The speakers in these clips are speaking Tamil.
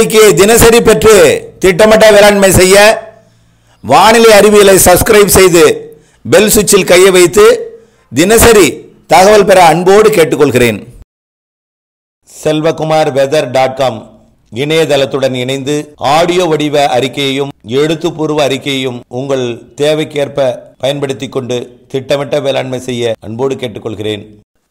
அறிக்கையை தினசரி பெற்று திட்டமிட்ட வேளாண்மை செய்ய வானிலை அறிவியலை சப்ஸ்கிரைப் செய்து பெல் சுவிட்சில் கையை வைத்து தினசரி தகவல் பெற அன்போடு கேட்டுக்கொள்கிறேன் செல்வகுமார் வெதர் டாட் காம் இணையதளத்துடன் இணைந்து ஆடியோ வடிவ அறிக்கையையும் எழுத்துப்பூர்வ அறிக்கையையும் உங்கள் தேவைக்கேற்ப பயன்படுத்திக் கொண்டு திட்டமிட்ட வேளாண்மை செய்ய அன்போடு கேட்டுக்கொள்கிறேன்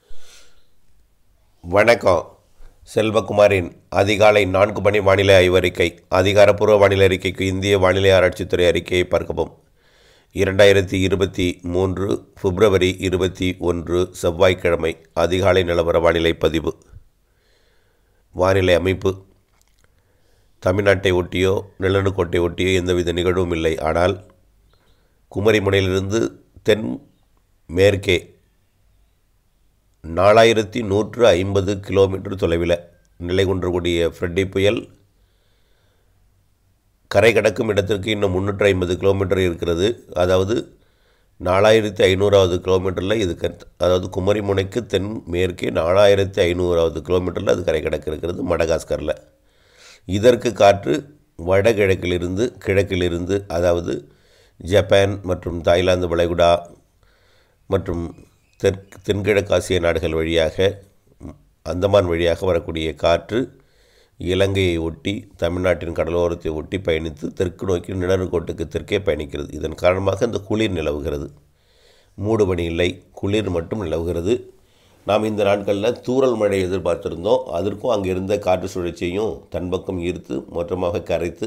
வணக்கம் செல்வகுமாரின் அதிகாலை நான்கு மணி வானிலை ஆய்வறிக்கை அதிகாரப்பூர்வ வானிலை அறிக்கைக்கு இந்திய வானிலை ஆராய்ச்சித்துறை அறிக்கையை பார்க்கவும் இரண்டாயிரத்தி இருபத்தி மூன்று பிப்ரவரி இருபத்தி ஒன்று செவ்வாய்க்கிழமை அதிகாலை நிலவர வானிலை பதிவு வானிலை அமைப்பு தமிழ்நாட்டை ஒட்டியோ நிலநடுக்கோட்டை ஒட்டியோ எந்தவித நிகழ்வும் இல்லை ஆனால் குமரிமுனையிலிருந்து தென் மேற்கே நாலாயிரத்தி நூற்று ஐம்பது கிலோமீட்டர் தொலைவில் நிலை கொண்டக்கூடிய ஃப்ரெட்டி புயல் கரை கடக்கும் இடத்திற்கு இன்னும் முந்நூற்று ஐம்பது கிலோமீட்டர் இருக்கிறது அதாவது நாலாயிரத்தி ஐநூறாவது கிலோமீட்டரில் இது கத் அதாவது குமரிமுனைக்கு தென் மேற்கே நாலாயிரத்தி ஐநூறாவது கிலோமீட்டரில் அது கரை கடக்க இருக்கிறது மடகாஸ்கரில் இதற்கு காற்று வடகிழக்கிலிருந்து கிழக்கிலிருந்து அதாவது ஜப்பான் மற்றும் தாய்லாந்து வளைகுடா மற்றும் தெற்கு தென்கிழக்கு ஆசிய நாடுகள் வழியாக ம், அந்தமான் வழியாக வரக்கூடிய காற்று இலங்கையை ஒட்டி தமிழ்நாட்டின் கடலோரத்தை ஒட்டி பயணித்து தெற்கு நோக்கி நிலநடுக்கோட்டுக்கு தெற்கே பயணிக்கிறது இதன் காரணமாக இந்த குளிர் நிலவுகிறது மூடுபனி இல்லை குளிர் மட்டும் நிலவுகிறது நாம் இந்த நாட்களில் தூறல் மழை எதிர்பார்த்திருந்தோம் அதற்கும் அங்கே இருந்த காற்று சுழற்சியையும் தன் பக்கம் ஈர்த்து மொத்தமாக கரைத்து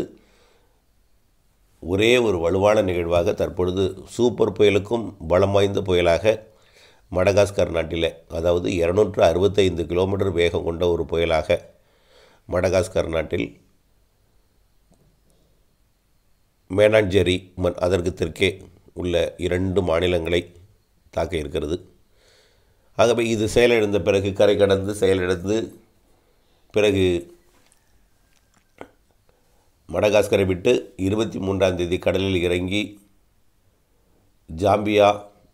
ஒரே ஒரு வலுவான நிகழ்வாக தற்பொழுது சூப்பர் புயலுக்கும் பலம் வாய்ந்த புயலாக மடகாஸ்கர் நாட்டில் அதாவது இருநூற்று அறுபத்தைந்து கிலோமீட்டர் வேகம் கொண்ட ஒரு புயலாக மடகாஸ்கர் நாட்டில் மேனாஞ்சேரி மன் அதற்கு தெற்கே உள்ள இரண்டு மாநிலங்களை தாக்க இருக்கிறது ஆகவே இது செயலிழந்த பிறகு கரை கடந்து செயலிழந்து பிறகு மடகாஸ்கரை விட்டு இருபத்தி மூன்றாம் தேதி கடலில் இறங்கி ஜாம்பியா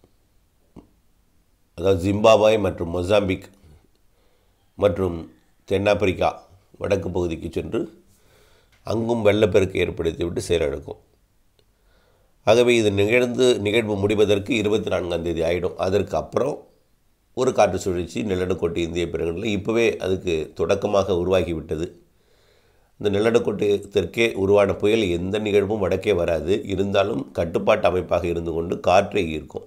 அதாவது ஜிம்பாபாய் மற்றும் மொசாம்பிக் மற்றும் தென்னாப்பிரிக்கா வடக்கு பகுதிக்கு சென்று அங்கும் வெள்ளப்பெருக்கு ஏற்படுத்திவிட்டு செயலிழக்கும் ஆகவே இது நிகழ்ந்து நிகழ்வு முடிவதற்கு இருபத்தி நான்காம் தேதி ஆகிடும் அதற்கு அப்புறம் ஒரு காற்று சுழற்சி நிலநடுக்கோட்டு இந்திய பெருங்கடலில் இப்போவே அதுக்கு தொடக்கமாக உருவாகிவிட்டது இந்த நிலநடுக்கோட்டு தெற்கே உருவான புயல் எந்த நிகழ்வும் வடக்கே வராது இருந்தாலும் கட்டுப்பாட்டு அமைப்பாக இருந்து கொண்டு காற்றை ஈர்க்கும்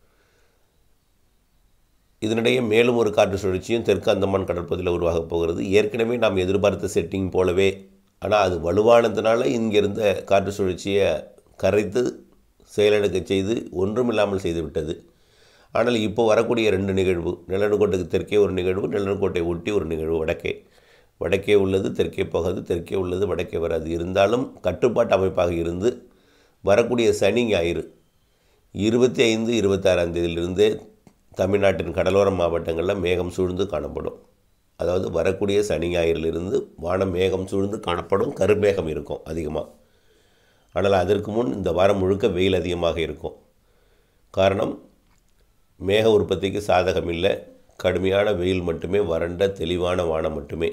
இதனிடையே மேலும் ஒரு காற்று சுழற்சியும் தெற்கு அந்தமான் கடற்பகுதியில் உருவாகப் போகிறது ஏற்கனவே நாம் எதிர்பார்த்த செட்டிங் போலவே ஆனால் அது வலுவானதுனால இங்கிருந்த காற்று சுழற்சியை கரைத்து செயலிழக்க செய்து ஒன்றுமில்லாமல் செய்துவிட்டது ஆனால் இப்போ வரக்கூடிய ரெண்டு நிகழ்வு நிலநடுக்கோட்டுக்கு தெற்கே ஒரு நிகழ்வு நிலநடுக்கோட்டை ஒட்டி ஒரு நிகழ்வு வடக்கே வடக்கே உள்ளது தெற்கே போகாது தெற்கே உள்ளது வடக்கே வராது இருந்தாலும் கட்டுப்பாட்டு அமைப்பாக இருந்து வரக்கூடிய சனி ஞாயிறு இருபத்தி ஐந்து இருபத்தாறாம் தேதியிலிருந்தே தமிழ்நாட்டின் கடலோர மாவட்டங்களில் மேகம் சூழ்ந்து காணப்படும் அதாவது வரக்கூடிய சனி ஞாயிறிலிருந்து வானம் மேகம் சூழ்ந்து காணப்படும் கருமேகம் இருக்கும் அதிகமாக ஆனால் அதற்கு முன் இந்த வாரம் முழுக்க வெயில் அதிகமாக இருக்கும் காரணம் மேக உற்பத்திக்கு சாதகம் இல்லை கடுமையான வெயில் மட்டுமே வறண்ட தெளிவான வானம் மட்டுமே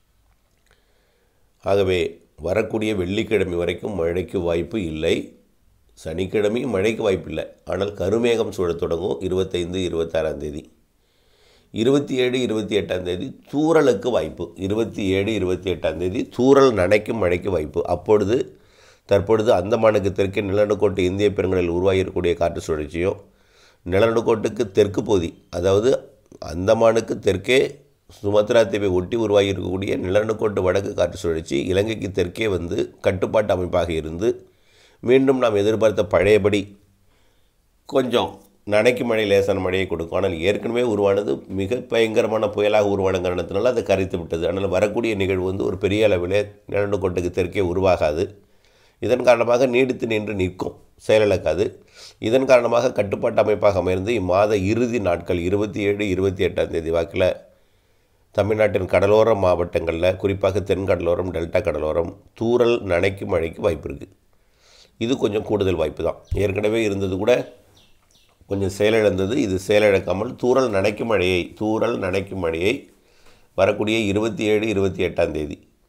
ஆகவே வரக்கூடிய வெள்ளிக்கிழமை வரைக்கும் மழைக்கு வாய்ப்பு இல்லை சனிக்கிழமையும் மழைக்கு வாய்ப்பில்லை ஆனால் கருமேகம் சூழத் தொடங்கும் இருபத்தைந்து இருபத்தாறாம் தேதி இருபத்தி ஏழு இருபத்தி எட்டாம் தேதி தூறலுக்கு வாய்ப்பு இருபத்தி ஏழு இருபத்தி எட்டாம் தேதி தூறல் நனைக்கும் மழைக்கு வாய்ப்பு அப்பொழுது தற்பொழுது அந்தமானுக்கு தெற்கே நிலநடுக்கோட்டு இந்திய பெருங்கடலில் உருவாகியிருக்கக்கூடிய காற்று சுழற்சியும் நிலநடுக்கோட்டுக்கு தெற்கு பகுதி அதாவது அந்தமானுக்கு தெற்கே சுமத்ரா தீவை ஒட்டி உருவாகி இருக்கக்கூடிய நிலநடுக்கோட்டு வடக்கு காற்று சுழற்சி இலங்கைக்கு தெற்கே வந்து கட்டுப்பாட்டு அமைப்பாக இருந்து மீண்டும் நாம் எதிர்பார்த்த பழையபடி கொஞ்சம் நனைக்கு மழை லேசான மழையை கொடுக்கும் ஆனால் ஏற்கனவே உருவானது மிக பயங்கரமான புயலாக உருவான காரணத்தினால அதை கரைத்து விட்டது ஆனால் வரக்கூடிய நிகழ்வு வந்து ஒரு பெரிய அளவில் நிலநடுக்கோட்டுக்கு தெற்கே உருவாகாது இதன் காரணமாக நீடித்து நின்று நிற்கும் செயலிழக்காது இதன் காரணமாக கட்டுப்பாட்டு அமைப்பாக அமைந்து இம்மாத இறுதி நாட்கள் இருபத்தி ஏழு இருபத்தி எட்டாம் தேதி வாக்கில் தமிழ்நாட்டின் கடலோர மாவட்டங்களில் குறிப்பாக தென்கடலோரம் டெல்டா கடலோரம் தூறல் நனைக்கும் மழைக்கு வாய்ப்பு இருக்குது இது கொஞ்சம் கூடுதல் வாய்ப்பு தான் ஏற்கனவே இருந்தது கூட கொஞ்சம் செயலிழந்தது இது செயலிழக்காமல் தூறல் நனைக்கும் மழையை தூறல் நனைக்கும் மழையை வரக்கூடிய இருபத்தி ஏழு இருபத்தி எட்டாம் தேதி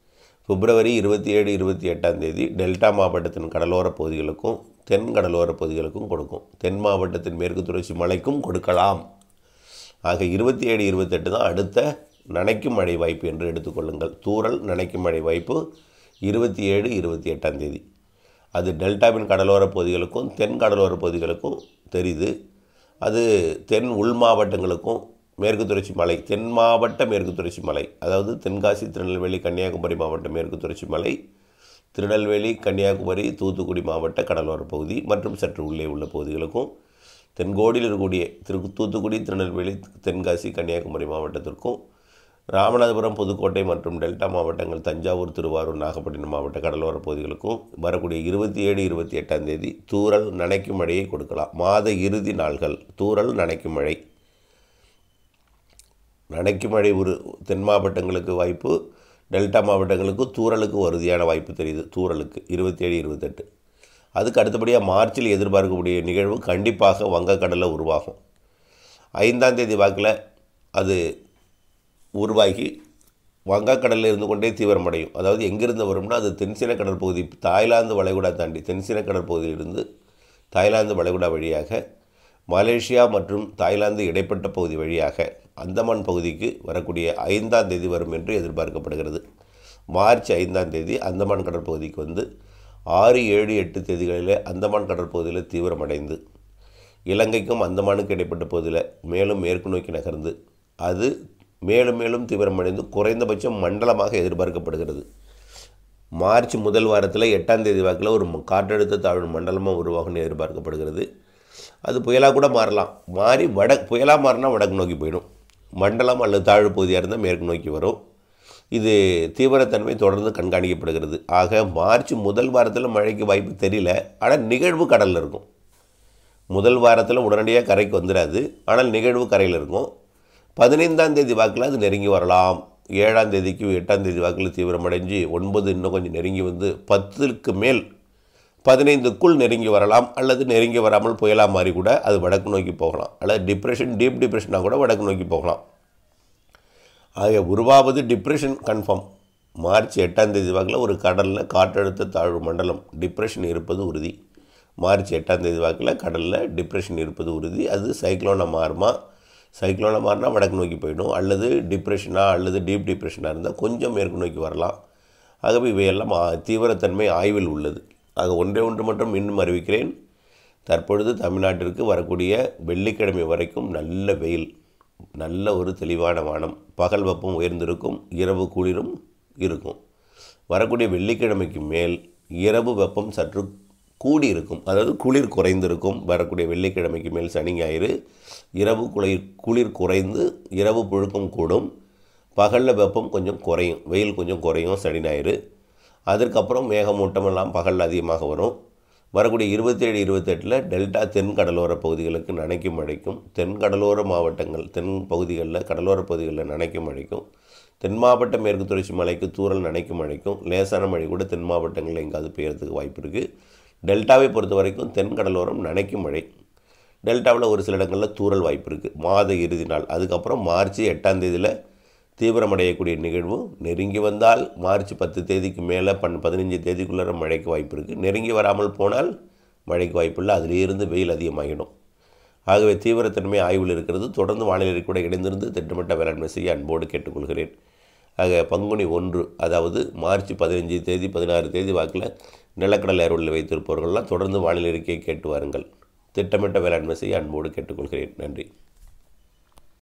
பிப்ரவரி இருபத்தி ஏழு இருபத்தி எட்டாம் தேதி டெல்டா மாவட்டத்தின் கடலோர பகுதிகளுக்கும் தென் கடலோர பகுதிகளுக்கும் கொடுக்கும் தென் மாவட்டத்தின் மேற்கு தொடர்ச்சி மலைக்கும் கொடுக்கலாம் ஆக இருபத்தி ஏழு இருபத்தெட்டு தான் அடுத்த நனைக்கும் மழை வாய்ப்பு என்று எடுத்துக்கொள்ளுங்கள் தூறல் நனைக்கும் மழை வாய்ப்பு இருபத்தி ஏழு இருபத்தி எட்டாம் தேதி அது டெல்டாவின் கடலோர பகுதிகளுக்கும் தென் கடலோர பகுதிகளுக்கும் தெரியுது அது தென் உள் மாவட்டங்களுக்கும் மேற்கு தொடர்ச்சி மலை தென் மாவட்ட மேற்கு தொடர்ச்சி மலை அதாவது தென்காசி திருநெல்வேலி கன்னியாகுமரி மாவட்ட மேற்கு தொடர்ச்சி மலை திருநெல்வேலி கன்னியாகுமரி தூத்துக்குடி மாவட்ட கடலோர பகுதி மற்றும் சற்று உள்ளே உள்ள பகுதிகளுக்கும் தென்கோடியில் இருக்கக்கூடிய திரு தூத்துக்குடி திருநெல்வேலி தென்காசி கன்னியாகுமரி மாவட்டத்திற்கும் ராமநாதபுரம் புதுக்கோட்டை மற்றும் டெல்டா மாவட்டங்கள் தஞ்சாவூர் திருவாரூர் நாகப்பட்டினம் மாவட்ட கடலோர பகுதிகளுக்கும் வரக்கூடிய இருபத்தி ஏழு இருபத்தி எட்டாம் தேதி தூறல் நனைக்கும் மழையை கொடுக்கலாம் மாத இறுதி நாள்கள் தூறல் நனைக்கும் மழை நனைக்கும் மழை ஒரு தென் மாவட்டங்களுக்கு வாய்ப்பு டெல்டா மாவட்டங்களுக்கு தூறலுக்கு உறுதியான வாய்ப்பு தெரியுது தூறலுக்கு இருபத்தேழு இருபத்தெட்டு அதுக்கு அடுத்தபடியாக மார்ச்சில் எதிர்பார்க்கக்கூடிய நிகழ்வு கண்டிப்பாக வங்கக்கடலில் உருவாகும் ஐந்தாம் தேதி வாக்கில் அது உருவாகி வங்கக்கடலில் இருந்து கொண்டே தீவிரமடையும் அதாவது எங்கிருந்து வரும்னா அது தென்சீன கடல் பகுதி தாய்லாந்து வளைகுடா தாண்டி தென்சீன கடல் பகுதியிலிருந்து தாய்லாந்து வளைகுடா வழியாக மலேசியா மற்றும் தாய்லாந்து இடைப்பட்ட பகுதி வழியாக அந்தமான் பகுதிக்கு வரக்கூடிய ஐந்தாம் தேதி வரும் என்று எதிர்பார்க்கப்படுகிறது மார்ச் ஐந்தாம் தேதி அந்தமான் கடற்பகுதிக்கு வந்து ஆறு ஏழு எட்டு தேதிகளில் அந்தமான் கடற்பகுதியில் தீவிரமடைந்து இலங்கைக்கும் அந்தமானுக்கு இடைப்பட்ட பகுதியில் மேலும் மேற்கு நோக்கி நகர்ந்து அது மேலும் மேலும் தீவிரமடைந்து குறைந்தபட்சம் மண்டலமாக எதிர்பார்க்கப்படுகிறது மார்ச் முதல் வாரத்தில் எட்டாம் தேதி வாக்கில் ஒரு காற்றழுத்த தாழ்வு மண்டலமாக உருவாகும்னு எதிர்பார்க்கப்படுகிறது அது புயலாக கூட மாறலாம் மாறி வட புயலாக மாறினா வடக்கு நோக்கி போயிடும் மண்டலம் அல்லது தாழ்வு பகுதியாக இருந்தால் மேற்கு நோக்கி வரும் இது தீவிரத்தன்மை தொடர்ந்து கண்காணிக்கப்படுகிறது ஆக மார்ச் முதல் வாரத்தில் மழைக்கு வாய்ப்பு தெரியல ஆனால் நிகழ்வு கடலில் இருக்கும் முதல் வாரத்தில் உடனடியாக கரைக்கு வந்துடாது ஆனால் நிகழ்வு கரையில் இருக்கும் பதினைந்தாம் தேதி வாக்கில் அது நெருங்கி வரலாம் ஏழாம் தேதிக்கு எட்டாம் தேதி வாக்கில் தீவிரமடைஞ்சு ஒன்பது இன்னும் கொஞ்சம் நெருங்கி வந்து பத்துக்கு மேல் பதினைந்துக்குள் நெருங்கி வரலாம் அல்லது நெருங்கி வராமல் புயலாக மாறி கூட அது வடக்கு நோக்கி போகலாம் அல்லது டிப்ரெஷன் டீப் டிப்ரெஷனாக கூட வடக்கு நோக்கி போகலாம் ஆக உருவாவது டிப்ரெஷன் கன்ஃபார்ம் மார்ச் எட்டாம் தேதி வாக்கில் ஒரு கடலில் காற்றழுத்த தாழ்வு மண்டலம் டிப்ரெஷன் இருப்பது உறுதி மார்ச் எட்டாம் தேதி வாக்கில் கடலில் டிப்ரெஷன் இருப்பது உறுதி அது சைக்ளோனாக மாறுமா சைக்ளோனாக மாறினா வடக்கு நோக்கி போயிடும் அல்லது டிப்ரெஷனாக அல்லது டீப் டிப்ரெஷனாக இருந்தால் கொஞ்சம் மேற்கு நோக்கி வரலாம் ஆகவே இவையெல்லாம் ஆ- தீவிரத்தன்மை ஆய்வில் உள்ளது ஆக ஒன்றே ஒன்று மட்டும் இன்னும் அறிவிக்கிறேன் தற்பொழுது தமிழ்நாட்டிற்கு வரக்கூடிய வெள்ளிக்கிழமை வரைக்கும் நல்ல வெயில் நல்ல ஒரு தெளிவான வானம் பகல் வெப்பம் உயர்ந்திருக்கும் இரவு குளிரும் இருக்கும் வரக்கூடிய வெள்ளிக்கிழமைக்கு மேல் இரவு வெப்பம் சற்று கூடி இருக்கும் அதாவது குளிர் குறைந்திருக்கும் வரக்கூடிய வெள்ளிக்கிழமைக்கு மேல் சனி ஞாயிறு இரவு குளிர் குளிர் குறைந்து இரவு புழுக்கம் கூடும் பகலில் வெப்பம் கொஞ்சம் குறையும் வெயில் கொஞ்சம் குறையும் சனி ஞாயிறு அதற்கப்புறம் மேகமூட்டமெல்லாம் பகலில் அதிகமாக வரும் வரக்கூடிய இருபத்தேழு இருபத்தெட்டில் டெல்டா தென் கடலோர பகுதிகளுக்கு நனைக்கும் மழைக்கும் தென் கடலோர மாவட்டங்கள் தென் பகுதிகளில் கடலோர பகுதிகளில் நனைக்கும் மழைக்கும் தென் மாவட்ட மேற்கு தொடர்ச்சி மலைக்கு தூறல் நனைக்கும் மழைக்கும் லேசான மழை கூட தென் மாவட்டங்களில் எங்காவது பெய்யறதுக்கு வாய்ப்பு இருக்குது டெல்டாவை பொறுத்த வரைக்கும் தென் கடலோரம் நனைக்கும் மழை டெல்டாவில் ஒரு சில இடங்களில் தூறல் வாய்ப்பு இருக்குது மாத இறுதி நாள் அதுக்கப்புறம் மார்ச் எட்டாம் தேதியில் தீவிரமடையக்கூடிய நிகழ்வு நெருங்கி வந்தால் மார்ச் பத்து தேதிக்கு மேலே பன் பதினஞ்சு தேதிக்குள்ளே மழைக்கு வாய்ப்பு இருக்குது நெருங்கி வராமல் போனால் மழைக்கு வாய்ப்பு இல்லை அதிலிருந்து வெயில் அதிகமாகிடும் ஆகவே தீவிரத்தன்மை ஆய்வில் இருக்கிறது தொடர்ந்து வானிலை கூட இணைந்திருந்து திட்டமிட்ட வேளாண்மை செய்ய அன்போடு கேட்டுக்கொள்கிறேன் ஆக பங்குனி ஒன்று அதாவது மார்ச் பதினஞ்சு தேதி பதினாறு தேதி வாக்கில் நிலக்கடலை அறுவடையில் வைத்திருப்பவர்கள்லாம் தொடர்ந்து வானிலை அறிக்கையை கேட்டு வாருங்கள் திட்டமிட்ட வேளாண்மை செய்ய அன்போடு கேட்டுக்கொள்கிறேன் நன்றி